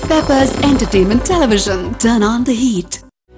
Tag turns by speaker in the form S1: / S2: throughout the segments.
S1: Peppers Entertainment Television. Turn on the heat.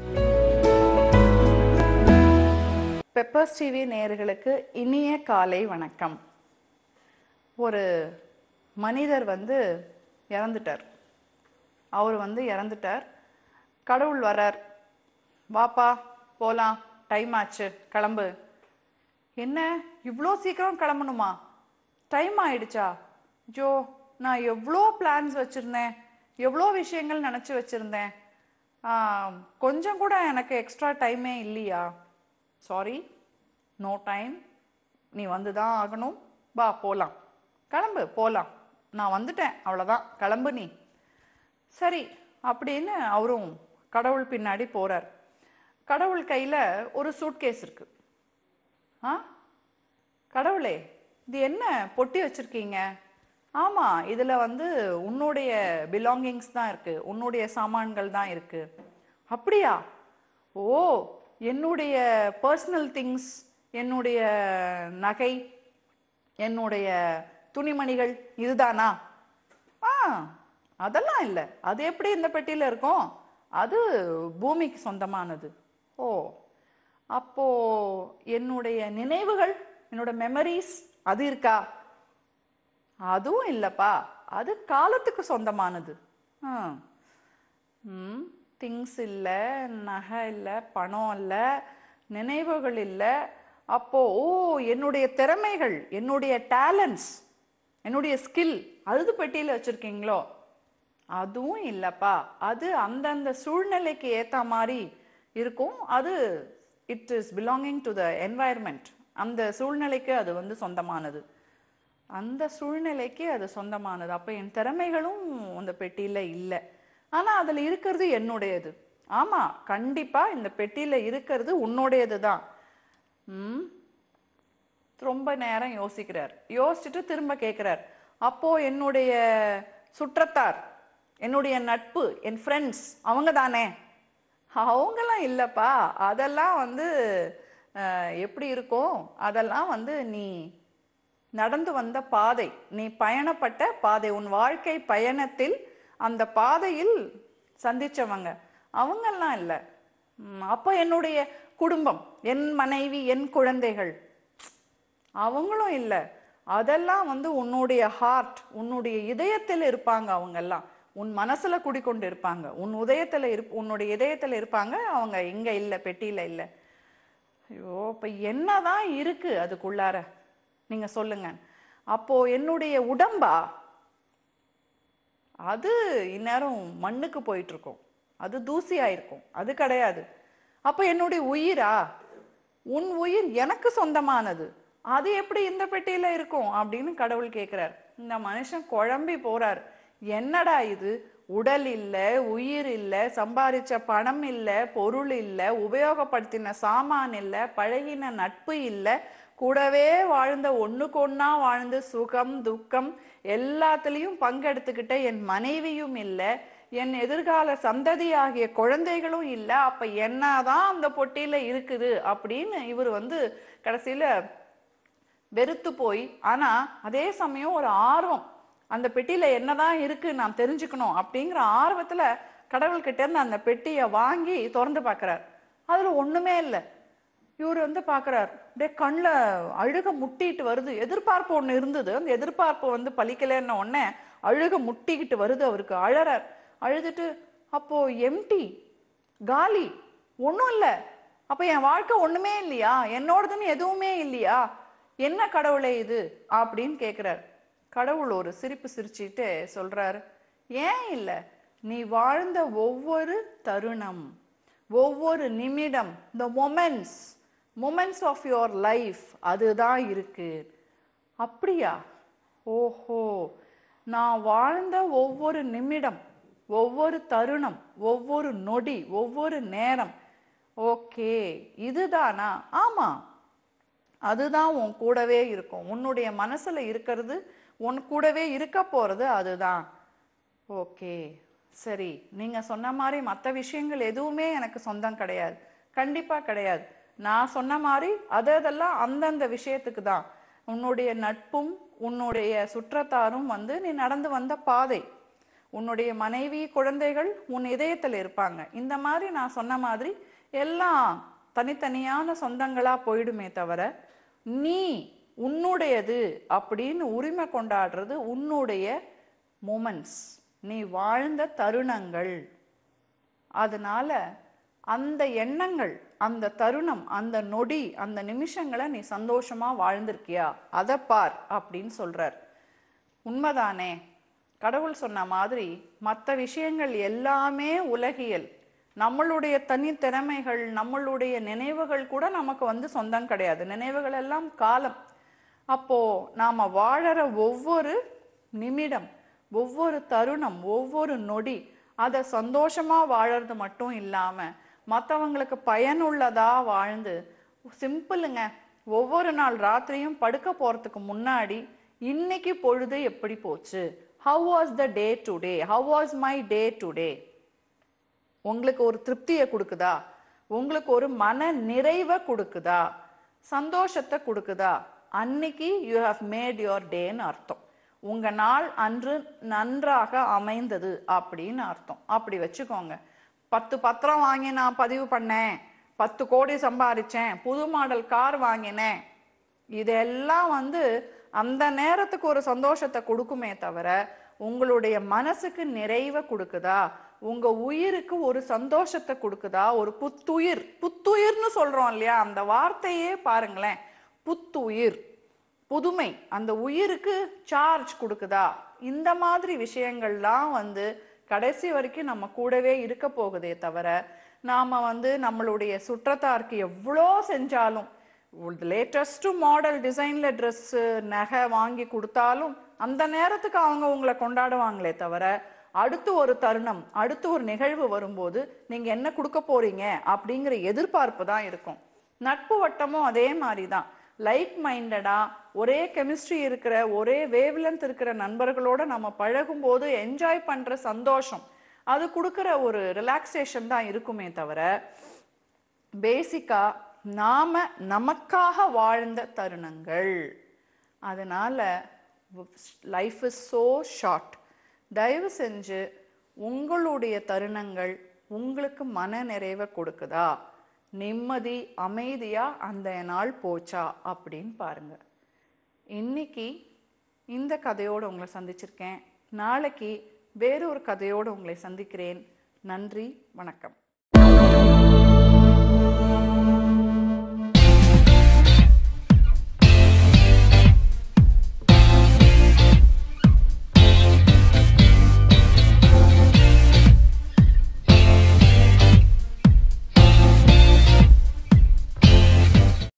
S2: Peppers TV நேயர்களுக்கு இனிய காலை வணக்கம் ஒரு மனிதர் வந்து இறந்துட்டார் அவர் வந்து இறந்துட்டார் கடவுள் வரார் வாப்பா போலாம் டைம் ஆச்சு கிளம்பு என்ன இவ்வளோ சீக்கிரம் கிளம்பணுமா டைம் ஆயிடுச்சா ஜோ நான் எவ்வளோ பிளான்ஸ் வச்சுருந்தேன் எவ்வளோ விஷயங்கள் நினச்சி வச்சுருந்தேன் கொஞ்சம் கூட எனக்கு எக்ஸ்ட்ரா டைமே இல்லையா சாரி நோ டைம் நீ வந்து தான் ஆகணும் வா போகலாம் கிளம்பு போகலாம் நான் வந்துட்டேன் அவ்வளோதான் கிளம்பு நீ சரி அப்படின்னு அவரும் கடவுள் பின்னாடி போறார் கடவுள் கையில் ஒரு சூட்கேஸ் இருக்கு ஆ கடவுளே இது என்ன பொட்டி வச்சிருக்கீங்க ஆமா இதுல வந்து உன்னுடைய பிலாங்கிங்ஸ் தான் இருக்கு உன்னுடைய சாமான்கள் தான் இருக்கு அப்படியா ஓ என்னுடைய பர்சனல் திங்ஸ் என்னுடைய நகை என்னுடைய துணிமணிகள் இதுதானா ஆ அதெல்லாம் இல்லை அது எப்படி இந்த பெட்டியில் இருக்கும் அது பூமிக்கு சொந்தமானது ஓ அப்போ என்னுடைய நினைவுகள் என்னோட மெமரிஸ் அது இருக்கா அதுவும் இல்லைப்பா அது காலத்துக்கு சொந்தமானது ம் திங்ஸ் இல்லை நகை இல்லை பணம் இல்லை நினைவுகள் இல்லை அப்போ ஓ என்னுடைய திறமைகள் என்னுடைய டேலண்ட்ஸ் என்னுடைய ஸ்கில் அழுது பெட்டியில் வச்சுருக்கீங்களோ அதுவும் இல்லைப்பா அது அந்தந்த சூழ்நிலைக்கு ஏற்ற மாதிரி இருக்கும் அது it is belonging to the environment அந்த சூழ்நிலைக்கு அது வந்து சொந்தமானது அந்த சூழ்நிலைக்கு அது சொந்தமானது அப்போ என் திறமைகளும் அந்த பெட்டியில் இல்லை ஆனால் அதில் இருக்கிறது என்னுடையது ஆமாம் கண்டிப்பாக இந்த பெட்டியில் இருக்கிறது உன்னுடையது தான் ம் ரொம்ப நேரம் யோசிக்கிறார் யோசிச்சுட்டு திரும்ப கேட்குறார் அப்போ என்னுடைய சுற்றத்தார் என்னுடைய நட்பு என் ஃப்ரெண்ட்ஸ் அவங்க தானே அவங்களாம் இல்லைப்பா அதெல்லாம் வந்து அஹ், எப்படி இருக்கும் அதெல்லாம் வந்து நீ நடந்து வந்த பாதை நீ பயணப்பட்ட பாதை உன் வாழ்க்கை பயணத்தில் அந்த பாதையில் சந்திச்சவங்க அவங்கெல்லாம் இல்லை ம், அப்போ என்னுடைய குடும்பம் என் மனைவி என் குழந்தைகள் அவங்களும் இல்லை அதெல்லாம் வந்து உன்னுடைய ஹார்ட் உன்னுடைய இதயத்தில் இருப்பாங்க அவங்கெல்லாம் உன் மனசுல குடிக்கொண்டு இருப்பாங்க உன் உதயத்துல இருப் உன்னுடைய இதயத்துல இருப்பாங்க அவங்க இங்க இல்லை பெட்டியில இல்லை ஐயோ இப்ப என்னதான் இருக்கு அதுக்குள்ளார நீங்க சொல்லுங்க அப்போ என்னுடைய உடம்பா அது இந்நேரம் மண்ணுக்கு போயிட்டு இருக்கும் அது தூசி ஆயிருக்கும் அது கிடையாது அப்போ என்னுடைய உயிரா உன் உயிர் எனக்கு சொந்தமானது அது எப்படி இந்த பெட்டியில இருக்கும் அப்படின்னு கடவுள் கேட்கிறார் இந்த மனுஷன் குழம்பி போறார் என்னடா இது உடல் இல்ல உயிர் இல்ல சம்பாதிச்ச பணம் இல்ல பொருள் இல்ல உபயோகப்படுத்தின சாமான் இல்ல பழகின நட்பு இல்ல கூடவே வாழ்ந்த ஒண்ணுக்கு ஒண்ணா வாழ்ந்து சுகம் துக்கம் எல்லாத்துலயும் பங்கெடுத்துக்கிட்ட என் மனைவியும் இல்லை என் எதிர்கால சந்ததி ஆகிய குழந்தைகளும் இல்லை அப்ப என்னதான் அந்த பொட்டியில இருக்குது அப்படின்னு இவர் வந்து கடைசியில வெறுத்து போய் ஆனா அதே சமயம் ஒரு ஆர்வம் அந்த பெட்டியில என்னதான் இருக்கு நான் தெரிஞ்சுக்கணும் அப்படிங்கிற ஆர்வத்துல கடவுள்கிட்ட இருந்து அந்த பெட்டியை வாங்கி திறந்து பார்க்கறார் அதுல ஒண்ணுமே இல்லை இவர் வந்து பார்க்கறார் அப்படியே கண்ணில் அழுக முட்டிட்டு வருது எதிர்பார்ப்பு ஒன்று இருந்தது அந்த எதிர்பார்ப்பு வந்து பலிக்கலைன்ன உடனே அழுக முட்டிக்கிட்டு வருது அவருக்கு அழறார் அழுதுட்டு அப்போ எம்டி காலி ஒன்றும் இல்லை அப்போ என் வாழ்க்கை ஒன்றுமே இல்லையா என்னோடதுன்னு எதுவுமே இல்லையா என்ன கடவுளே இது அப்படின்னு கேட்குறார் கடவுள் ஒரு சிரிப்பு சிரிச்சுட்டு சொல்றாரு ஏன் இல்லை நீ வாழ்ந்த ஒவ்வொரு தருணம் ஒவ்வொரு நிமிடம் the moments moments of your life அதுதான் இருக்கு அப்படியா ஓஹோ நான் வாழ்ந்த ஒவ்வொரு நிமிடம் ஒவ்வொரு தருணம் ஒவ்வொரு நொடி ஒவ்வொரு நேரம் ஓகே இதுதானா ஆமா அதுதான் உன் கூடவே இருக்கும் உன்னுடைய மனசுல இருக்கிறது உன் கூடவே இருக்க போறது அதுதான் ஓகே சரி நீங்க சொன்ன மாதிரி மற்ற விஷயங்கள் எதுவுமே எனக்கு சொந்தம் கிடையாது கண்டிப்பா கிடையாது நான் சொன்ன மாதிரி அது அதெல்லாம் அந்தந்த விஷயத்துக்கு தான் உன்னுடைய நட்பும் உன்னுடைய சுற்றத்தாரும் வந்து நீ நடந்து வந்த பாதை உன்னுடைய மனைவி குழந்தைகள் உன் இதயத்தில் இருப்பாங்க இந்த மாதிரி நான் சொன்ன மாதிரி எல்லாம் தனித்தனியான சொந்தங்களா போயிடுமே தவிர நீ உன்னுடையது அப்படின்னு உரிமை கொண்டாடுறது உன்னுடைய மூமெண்ட்ஸ் நீ வாழ்ந்த தருணங்கள் அதனால அந்த எண்ணங்கள் அந்த தருணம் அந்த நொடி அந்த நிமிஷங்களை நீ சந்தோஷமா வாழ்ந்திருக்கியா அதை பார் அப்படின்னு சொல்றார் உண்மைதானே கடவுள் சொன்ன மாதிரி மற்ற விஷயங்கள் எல்லாமே உலகியல் நம்மளுடைய தனித்திறமைகள் நம்மளுடைய நினைவுகள் கூட நமக்கு வந்து சொந்தம் கிடையாது நினைவுகள் எல்லாம் காலம் அப்போ நாம வாழற ஒவ்வொரு நிமிடம் ஒவ்வொரு தருணம் ஒவ்வொரு நொடி அதை சந்தோஷமா வாழறது மட்டும் இல்லாம மற்றவங்களுக்கு பயனுள்ளதா வாழ்ந்து சிம்பிளுங்க ஒவ்வொரு நாள் ராத்திரியும் படுக்க போறதுக்கு முன்னாடி இன்னைக்கு பொழுது எப்படி போச்சு how was the day today how was my day today உங்களுக்கு ஒரு திருப்தியை கொடுக்குதா உங்களுக்கு ஒரு மன நிறைவை கொடுக்குதா சந்தோஷத்தை கொடுக்குதா அன்னைக்கு யூ ஹவ் மேட் யுவர் டேன்னு அர்த்தம் உங்க நாள் அன்று நன்றாக அமைந்தது அப்படின்னு அர்த்தம் அப்படி வச்சுக்கோங்க பத்து பத்திரம் வாங்கி நான் பதிவு பண்ணேன் பத்து கோடி சம்பாதிச்சேன் புது மாடல் கார் வாங்கினேன் இதெல்லாம் வந்து அந்த நேரத்துக்கு ஒரு சந்தோஷத்தை கொடுக்குமே தவிர உங்களுடைய மனசுக்கு நிறைவை கொடுக்குதா உங்க உயிருக்கு ஒரு சந்தோஷத்தை கொடுக்குதா ஒரு புத்துயிர் புத்துயிர்னு சொல்றோம் இல்லையா அந்த வார்த்தையே பாருங்களேன் புத்துயிர் புதுமை அந்த உயிருக்கு சார்ஜ் கொடுக்குதா இந்த மாதிரி விஷயங்கள்லாம் வந்து கடைசி வரைக்கும் நம்ம கூடவே இருக்க போகுதே தவிர நாம வந்து நம்மளுடைய சுற்றத்தாருக்கு எவ்வளோ செஞ்சாலும் லேட்டஸ்ட் மாடல் டிசைன்ல ட்ரெஸ்ஸு நகை வாங்கி கொடுத்தாலும் அந்த நேரத்துக்கு அவங்க உங்களை கொண்டாடுவாங்களே தவிர அடுத்து ஒரு தருணம் அடுத்து ஒரு நிகழ்வு வரும்போது நீங்க என்ன கொடுக்க போறீங்க அப்படிங்கிற எதிர்பார்ப்பு தான் இருக்கும் நட்பு வட்டமும் அதே மாதிரி தான் லைக் மைண்டடா ஒரே கெமிஸ்ட்ரி இருக்கிற ஒரே வேவ்லென்த் இருக்கிற நண்பர்களோட நம்ம பழகும் போது என்ஜாய் பண்ற சந்தோஷம் அது கொடுக்குற ஒரு ரிலாக்ஸேஷன் தான் இருக்குமே தவிர பேசிக்கா நாம நமக்காக வாழ்ந்த தருணங்கள் அதனால லைஃப் இஸ் ஸோ ஷார்ட் தயவு செஞ்சு உங்களுடைய தருணங்கள் உங்களுக்கு மன நிறைவை கொடுக்குதா நிம்மதி அமைதியா அந்த நாள் போச்சா அப்படின்னு பாருங்க இன்னைக்கு இந்த கதையோடு உங்களை சந்திச்சிருக்கேன் நாளைக்கு வேறொரு கதையோடு உங்களை சந்திக்கிறேன் நன்றி வணக்கம்